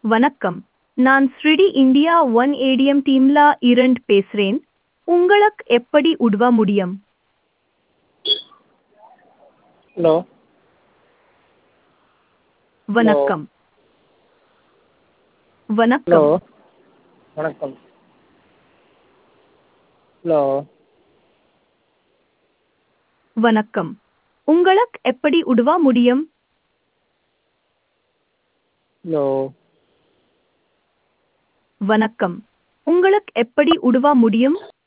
வணக்கம் நான் ஸ்ரிடி India one ATM டீம்ல இரண்டு பேசுறேன் உங்களுக்கு எப்படி உதவ முடியும் ஹலோ வணக்கம் ஹலோ வணக்கம் வணக்கம் ஹலோ வணக்கம் உங்களுக்கு எப்படி உதவ முடியும் ஹலோ வணக்கம் உங்களுக்கு எப்படி உதவ முடியும்